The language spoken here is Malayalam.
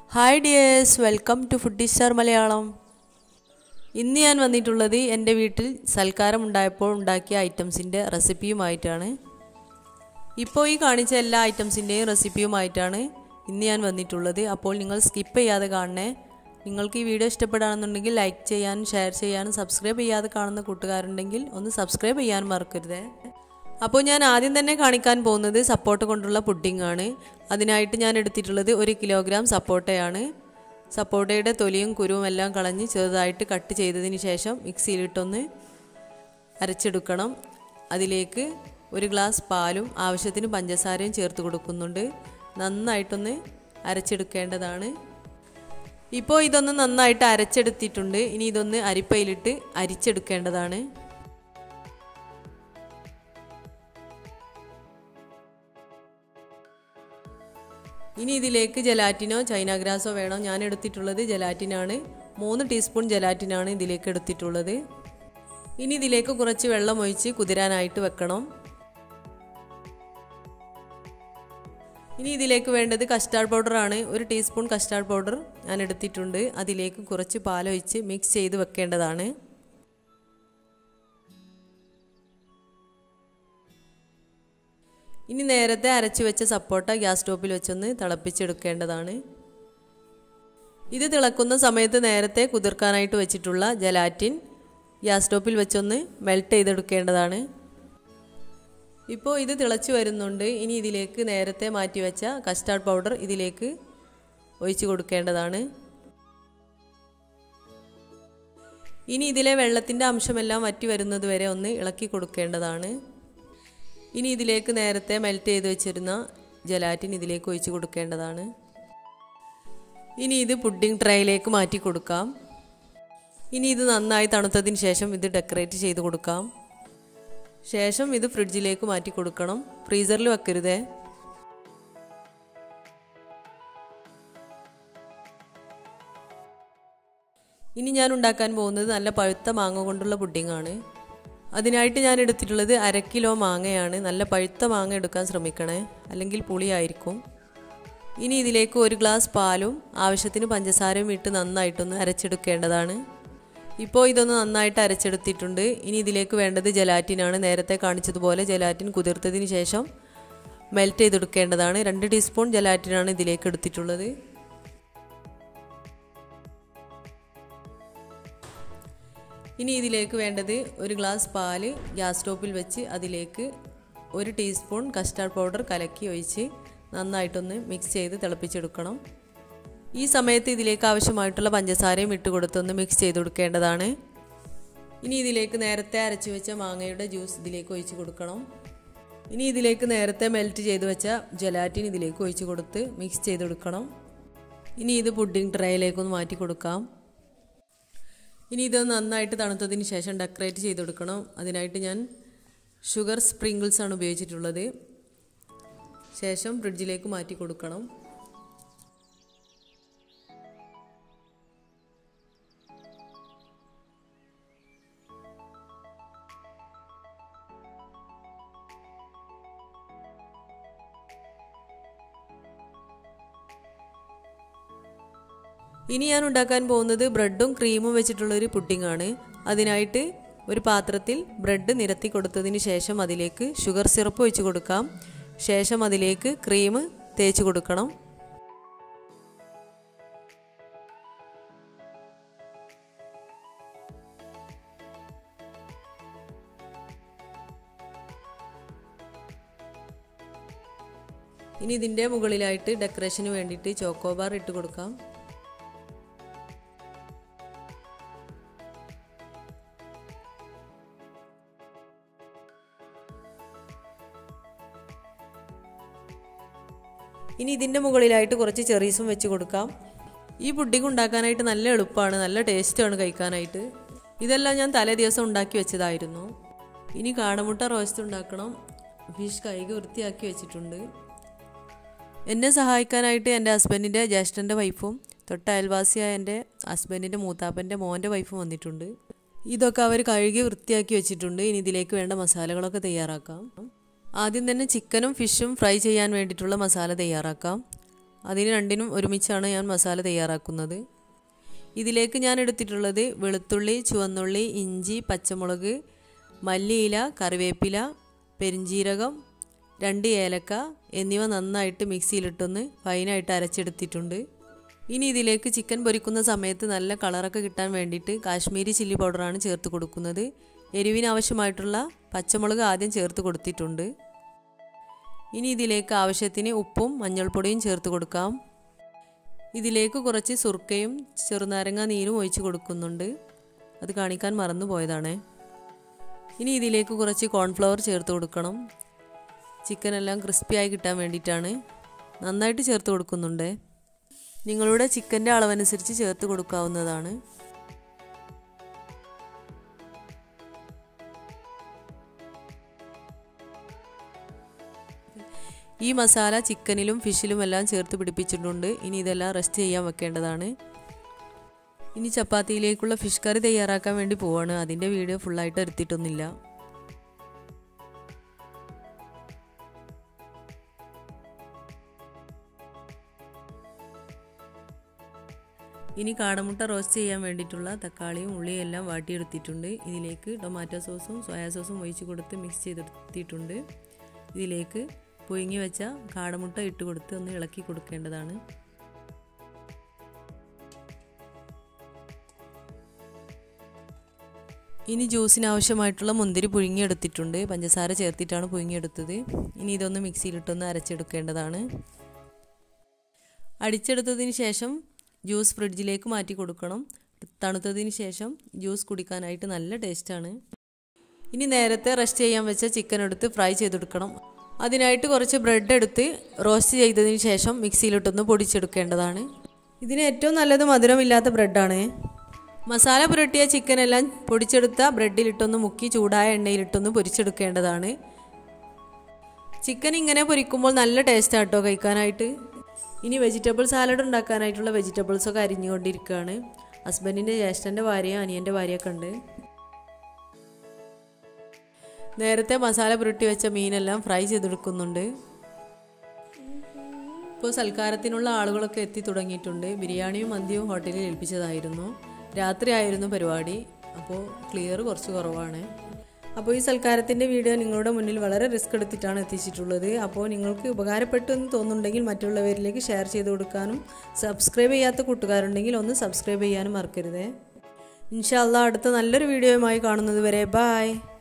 hi dears welcome to Food Star Malayalam ഇന്ന് ഞാൻ വന്നിട്ടുള്ളത് എൻ്റെ വീട്ടിൽ സൽക്കാരം ഉണ്ടായപ്പോൾ ഉണ്ടാക്കിയ ഐറ്റംസിൻ്റെ റെസിപ്പിയുമായിട്ടാണ് ഇപ്പോൾ ഈ കാണിച്ച എല്ലാ ഐറ്റംസിൻ്റെയും റെസിപ്പിയുമായിട്ടാണ് ഇന്ന് ഞാൻ വന്നിട്ടുള്ളത് അപ്പോൾ നിങ്ങൾ സ്കിപ്പ് ചെയ്യാതെ കാണണേ നിങ്ങൾക്ക് ഈ വീഡിയോ ഇഷ്ടപ്പെടുകയാണെന്നുണ്ടെങ്കിൽ ലൈക്ക് ചെയ്യാനും ഷെയർ ചെയ്യാനും സബ്സ്ക്രൈബ് ചെയ്യാതെ കാണുന്ന കൂട്ടുകാരുണ്ടെങ്കിൽ ഒന്ന് സബ്സ്ക്രൈബ് ചെയ്യാനും മറക്കരുതേ അപ്പോൾ ഞാൻ ആദ്യം തന്നെ കാണിക്കാൻ പോകുന്നത് സപ്പോട്ട കൊണ്ടുള്ള പുഡിംഗ് ആണ് അതിനായിട്ട് ഞാൻ എടുത്തിട്ടുള്ളത് ഒരു കിലോഗ്രാം സപ്പോട്ടയാണ് സപ്പോട്ടയുടെ തൊലിയും കുരുവും എല്ലാം കളഞ്ഞ് ചെറുതായിട്ട് കട്ട് ചെയ്തതിന് ശേഷം മിക്സിയിലിട്ടൊന്ന് അരച്ചെടുക്കണം അതിലേക്ക് ഒരു ഗ്ലാസ് പാലും ആവശ്യത്തിന് പഞ്ചസാരയും ചേർത്ത് കൊടുക്കുന്നുണ്ട് നന്നായിട്ടൊന്ന് അരച്ചെടുക്കേണ്ടതാണ് ഇപ്പോൾ ഇതൊന്ന് നന്നായിട്ട് അരച്ചെടുത്തിട്ടുണ്ട് ഇനി ഇതൊന്ന് അരിപ്പയിലിട്ട് അരിച്ചെടുക്കേണ്ടതാണ് ഇനി ഇതിലേക്ക് ജലാറ്റിനോ ചൈന ഗ്രാസോ വേണോ ഞാൻ എടുത്തിട്ടുള്ളത് ജലാറ്റിനാണ് മൂന്ന് ടീസ്പൂൺ ജലാറ്റിനാണ് ഇതിലേക്ക് എടുത്തിട്ടുള്ളത് ഇനി ഇതിലേക്ക് കുറച്ച് വെള്ളം ഒഴിച്ച് കുതിരാനായിട്ട് വെക്കണം ഇനി ഇതിലേക്ക് വേണ്ടത് കസ്റ്റാർഡ് പൗഡറാണ് ഒരു ടീസ്പൂൺ കസ്റ്റാർഡ് പൗഡർ ഞാൻ എടുത്തിട്ടുണ്ട് അതിലേക്ക് കുറച്ച് പാലൊഴിച്ച് മിക്സ് ചെയ്ത് വെക്കേണ്ടതാണ് ഇനി നേരത്തെ അരച്ചു വെച്ച സപ്പോട്ട ഗ്യാസ് സ്റ്റോപ്പിൽ വെച്ചൊന്ന് തിളപ്പിച്ചെടുക്കേണ്ടതാണ് ഇത് തിളക്കുന്ന സമയത്ത് നേരത്തെ കുതിർക്കാനായിട്ട് വെച്ചിട്ടുള്ള ജലാറ്റിൻ ഗ്യാസ് സ്റ്റോപ്പിൽ വെച്ചൊന്ന് മെൽറ്റ് ചെയ്തെടുക്കേണ്ടതാണ് ഇപ്പോൾ ഇത് തിളച്ച് വരുന്നുണ്ട് ഇനി ഇതിലേക്ക് നേരത്തെ മാറ്റി വെച്ച കസ്റ്റാർഡ് പൗഡർ ഇതിലേക്ക് ഒഴിച്ചു കൊടുക്കേണ്ടതാണ് ഇനി ഇതിലെ വെള്ളത്തിൻ്റെ അംശമെല്ലാം വറ്റി വരുന്നത് വരെ ഒന്ന് ഇളക്കി കൊടുക്കേണ്ടതാണ് ഇനി ഇതിലേക്ക് നേരത്തെ മെൽറ്റ് ചെയ്ത് വെച്ചിരുന്ന ജലാറ്റിൻ ഇതിലേക്ക് ഒഴിച്ച് കൊടുക്കേണ്ടതാണ് ഇനി ഇത് പുഡിംഗ് ട്രേയിലേക്ക് മാറ്റി കൊടുക്കാം ഇനി ഇത് നന്നായി തണുത്തതിന് ശേഷം ഇത് ഡെക്കറേറ്റ് ചെയ്ത് കൊടുക്കാം ശേഷം ഇത് ഫ്രിഡ്ജിലേക്ക് മാറ്റി കൊടുക്കണം ഫ്രീസറിൽ വെക്കരുതേ ഇനി ഞാൻ ഉണ്ടാക്കാൻ പോകുന്നത് നല്ല പഴുത്ത മാങ്ങ കൊണ്ടുള്ള പുഡിംഗാണ് അതിനായിട്ട് ഞാൻ എടുത്തിട്ടുള്ളത് അര കിലോ മാങ്ങയാണ് നല്ല പഴുത്ത മാങ്ങ എടുക്കാൻ ശ്രമിക്കണേ അല്ലെങ്കിൽ പുളിയായിരിക്കും ഇനി ഇതിലേക്ക് ഒരു ഗ്ലാസ് പാലും ആവശ്യത്തിന് പഞ്ചസാരയും ഇട്ട് നന്നായിട്ടൊന്ന് അരച്ചെടുക്കേണ്ടതാണ് ഇപ്പോൾ ഇതൊന്ന് നന്നായിട്ട് അരച്ചെടുത്തിട്ടുണ്ട് ഇനി ഇതിലേക്ക് വേണ്ടത് ജലാറ്റിനാണ് നേരത്തെ കാണിച്ചതുപോലെ ജലാറ്റിൻ കുതിർത്തതിന് ശേഷം മെൽറ്റ് ചെയ്തെടുക്കേണ്ടതാണ് രണ്ട് ടീസ്പൂൺ ജലാറ്റിനാണ് ഇതിലേക്ക് എടുത്തിട്ടുള്ളത് ഇനി ഇതിലേക്ക് വേണ്ടത് ഒരു ഗ്ലാസ് പാല് ഗ്യാസ് സ്റ്റോപ്പിൽ വെച്ച് അതിലേക്ക് ഒരു ടീസ്പൂൺ കസ്റ്റാർഡ് പൗഡർ കലക്കി ഒഴിച്ച് നന്നായിട്ടൊന്ന് മിക്സ് ചെയ്ത് തിളപ്പിച്ചെടുക്കണം ഈ സമയത്ത് ഇതിലേക്ക് ആവശ്യമായിട്ടുള്ള പഞ്ചസാരയും ഇട്ട് കൊടുത്തൊന്ന് മിക്സ് ചെയ്ത് കൊടുക്കേണ്ടതാണ് ഇനി ഇതിലേക്ക് നേരത്തെ അരച്ചു വെച്ച മാങ്ങയുടെ ജ്യൂസ് ഇതിലേക്ക് ഒഴിച്ച് കൊടുക്കണം ഇനി ഇതിലേക്ക് നേരത്തെ മെൽറ്റ് ചെയ്ത് വെച്ച ജലാറ്റിൻ ഇതിലേക്ക് ഒഴിച്ച് കൊടുത്ത് മിക്സ് ചെയ്ത് കൊടുക്കണം ഇനി ഇത് പുഡിംഗ് ട്രേയിലേക്കൊന്ന് മാറ്റി കൊടുക്കാം ഇനി ഇത് നന്നായിട്ട് തണുത്തതിന് ശേഷം ഡെക്കറേറ്റ് ചെയ്ത് കൊടുക്കണം അതിനായിട്ട് ഞാൻ ഷുഗർ സ്പ്രിങ്കിൾസ് ആണ് ഉപയോഗിച്ചിട്ടുള്ളത് ശേഷം ഫ്രിഡ്ജിലേക്ക് മാറ്റി കൊടുക്കണം ഇനി ഞാൻ ഉണ്ടാക്കാൻ പോകുന്നത് ബ്രെഡും ക്രീമും വെച്ചിട്ടുള്ള ഒരു പുഡിംഗ് ആണ് അതിനായിട്ട് ഒരു പാത്രത്തിൽ ബ്രെഡ് നിരത്തി കൊടുത്തതിന് ശേഷം അതിലേക്ക് ഷുഗർ സിറപ്പ് ഒഴിച്ച് കൊടുക്കാം ശേഷം അതിലേക്ക് ക്രീം തേച്ച് കൊടുക്കണം ഇനി ഇതിൻ്റെ മുകളിലായിട്ട് ഡെക്കറേഷന് വേണ്ടിയിട്ട് ചോക്കോബാർ ഇട്ട് കൊടുക്കാം ഇനി ഇതിൻ്റെ മുകളിലായിട്ട് കുറച്ച് ചെറീസും വെച്ച് കൊടുക്കാം ഈ പുഡിംഗ് ഉണ്ടാക്കാനായിട്ട് നല്ല എളുപ്പമാണ് നല്ല ടേസ്റ്റാണ് കഴിക്കാനായിട്ട് ഇതെല്ലാം ഞാൻ തലേ ദിവസം ഉണ്ടാക്കി വെച്ചതായിരുന്നു ഇനി കാടമുട്ട റോസ്റ്റ് ഉണ്ടാക്കണം ഫിഷ് കൈകി വൃത്തിയാക്കി വെച്ചിട്ടുണ്ട് എന്നെ സഹായിക്കാനായിട്ട് എൻ്റെ ഹസ്ബൻഡിൻ്റെ ജ്യേഷ്ഠൻ്റെ വൈഫും തൊട്ട അയൽവാസിയായ എൻ്റെ ഹസ്ബൻഡിൻ്റെ മൂത്താപ്പൻ്റെ മോൻ്റെ വൈഫും വന്നിട്ടുണ്ട് ഇതൊക്കെ അവർ കഴുകി വൃത്തിയാക്കി വെച്ചിട്ടുണ്ട് ഇനി ഇതിലേക്ക് വേണ്ട മസാലകളൊക്കെ തയ്യാറാക്കാം ആദ്യം തന്നെ ചിക്കനും ഫിഷും ഫ്രൈ ചെയ്യാൻ വേണ്ടിയിട്ടുള്ള മസാല തയ്യാറാക്കാം അതിന് രണ്ടിനും ഒരുമിച്ചാണ് ഞാൻ മസാല തയ്യാറാക്കുന്നത് ഇതിലേക്ക് ഞാൻ എടുത്തിട്ടുള്ളത് വെളുത്തുള്ളി ചുവന്നുള്ളി ഇഞ്ചി പച്ചമുളക് മല്ലിയില കറിവേപ്പില പെരിഞ്ചീരകം രണ്ട് ഏലക്ക എന്നിവ നന്നായിട്ട് മിക്സിയിലിട്ടൊന്ന് ഫൈനായിട്ട് അരച്ചെടുത്തിട്ടുണ്ട് ഇനി ഇതിലേക്ക് ചിക്കൻ പൊരിക്കുന്ന സമയത്ത് നല്ല കളറൊക്കെ കിട്ടാൻ വേണ്ടിയിട്ട് കാശ്മീരി ചില്ലി പൗഡറാണ് ചേർത്ത് കൊടുക്കുന്നത് എരിവിന് ആവശ്യമായിട്ടുള്ള പച്ചമുളക് ആദ്യം ചേർത്ത് കൊടുത്തിട്ടുണ്ട് ഇനി ഇതിലേക്ക് ആവശ്യത്തിന് ഉപ്പും മഞ്ഞൾപ്പൊടിയും ചേർത്ത് കൊടുക്കാം ഇതിലേക്ക് കുറച്ച് സുർക്കയും ചെറുനാരങ്ങ നീരും ഒഴിച്ച് കൊടുക്കുന്നുണ്ട് അത് കാണിക്കാൻ മറന്നു പോയതാണ് ഇനി ഇതിലേക്ക് കുറച്ച് കോൺഫ്ലവർ ചേർത്ത് കൊടുക്കണം ചിക്കൻ എല്ലാം ക്രിസ്പിയായി കിട്ടാൻ വേണ്ടിയിട്ടാണ് നന്നായിട്ട് ചേർത്ത് കൊടുക്കുന്നുണ്ട് നിങ്ങളുടെ ചിക്കൻ്റെ അളവനുസരിച്ച് ചേർത്ത് കൊടുക്കാവുന്നതാണ് ഈ മസാല ചിക്കനിലും ഫിഷിലും എല്ലാം ചേർത്ത് പിടിപ്പിച്ചിട്ടുണ്ട് ഇനി ഇതെല്ലാം റെസ്റ്റ് ചെയ്യാൻ വെക്കേണ്ടതാണ് ഇനി ചപ്പാത്തിയിലേക്കുള്ള ഫിഷ് കറി തയ്യാറാക്കാൻ വേണ്ടി പോവാണ് അതിൻ്റെ വീഡിയോ ഫുള്ളായിട്ട് എടുത്തിട്ടൊന്നുമില്ല ഇനി കാടമുട്ട റോസ്റ്റ് ചെയ്യാൻ വേണ്ടിയിട്ടുള്ള തക്കാളിയും ഉള്ളിയും എല്ലാം വാട്ടിയെടുത്തിട്ടുണ്ട് ഇതിലേക്ക് ടൊമാറ്റോ സോസും സോയാ സോസും ഒഴിച്ച് കൊടുത്ത് മിക്സ് ചെയ്തെടുത്തിട്ടുണ്ട് ഇതിലേക്ക് പുഴുങ്ങി വെച്ച കാടമുട്ട ഇട്ട് കൊടുത്ത് ഒന്ന് ഇളക്കി കൊടുക്കേണ്ടതാണ് ഇനി ജ്യൂസിന് ആവശ്യമായിട്ടുള്ള മുന്തിരി പുഴുങ്ങിയെടുത്തിട്ടുണ്ട് പഞ്ചസാര ചേർത്തിട്ടാണ് പുഴുങ്ങിയെടുത്തത് ഇനി ഇതൊന്ന് മിക്സിയിലിട്ടൊന്ന് അരച്ചെടുക്കേണ്ടതാണ് അടിച്ചെടുത്തതിന് ശേഷം ജ്യൂസ് ഫ്രിഡ്ജിലേക്ക് മാറ്റി കൊടുക്കണം തണുത്തതിന് ശേഷം ജ്യൂസ് കുടിക്കാനായിട്ട് നല്ല ടേസ്റ്റാണ് ഇനി നേരത്തെ റെസ്റ്റ് ചെയ്യാൻ വെച്ച ചിക്കൻ എടുത്ത് ഫ്രൈ ചെയ്തെടുക്കണം അതിനായിട്ട് കുറച്ച് ബ്രെഡ് എടുത്ത് റോസ്റ്റ് ചെയ്തതിന് ശേഷം മിക്സിയിലിട്ടൊന്ന് പൊടിച്ചെടുക്കേണ്ടതാണ് ഇതിന് ഏറ്റവും നല്ലത് മധുരമില്ലാത്ത ബ്രെഡാണ് മസാല പുരട്ടിയ ചിക്കൻ എല്ലാം പൊടിച്ചെടുത്ത ബ്രെഡിലിട്ടൊന്ന് മുക്കി ചൂടായ എണ്ണയിലിട്ടൊന്ന് പൊരിച്ചെടുക്കേണ്ടതാണ് ചിക്കൻ ഇങ്ങനെ പൊരിക്കുമ്പോൾ നല്ല ടേസ്റ്റ് ആട്ടോ കഴിക്കാനായിട്ട് ഇനി വെജിറ്റബിൾ സാലഡ് ഉണ്ടാക്കാനായിട്ടുള്ള വെജിറ്റബിൾസൊക്കെ അരിഞ്ഞുകൊണ്ടിരിക്കുകയാണ് ഹസ്ബൻഡിൻ്റെ ജ്യേഷ്ഠൻ്റെ ഭാര്യയും അനിയൻ്റെ ഭാര്യയൊക്കെ ഉണ്ട് നേരത്തെ മസാല പുരട്ടി വെച്ച മീനെല്ലാം ഫ്രൈ ചെയ്തെടുക്കുന്നുണ്ട് ഇപ്പോൾ സൽക്കാരത്തിനുള്ള ആളുകളൊക്കെ എത്തി തുടങ്ങിയിട്ടുണ്ട് ബിരിയാണിയും മന്തിയും ഹോട്ടലിൽ ഏൽപ്പിച്ചതായിരുന്നു രാത്രിയായിരുന്നു പരിപാടി അപ്പോൾ ക്ലിയർ കുറച്ച് കുറവാണ് അപ്പോൾ ഈ സൽക്കാരത്തിൻ്റെ വീഡിയോ നിങ്ങളുടെ മുന്നിൽ വളരെ റിസ്ക് എടുത്തിട്ടാണ് എത്തിച്ചിട്ടുള്ളത് അപ്പോൾ നിങ്ങൾക്ക് ഉപകാരപ്പെട്ടു എന്ന് തോന്നുന്നുണ്ടെങ്കിൽ മറ്റുള്ളവരിലേക്ക് ഷെയർ ചെയ്ത് കൊടുക്കാനും സബ്സ്ക്രൈബ് ചെയ്യാത്ത കൂട്ടുകാരുണ്ടെങ്കിൽ ഒന്ന് സബ്സ്ക്രൈബ് ചെയ്യാനും മറക്കരുതേ ഇൻഷാല്ല അടുത്ത നല്ലൊരു വീഡിയോയുമായി കാണുന്നത് വരെ ബായ്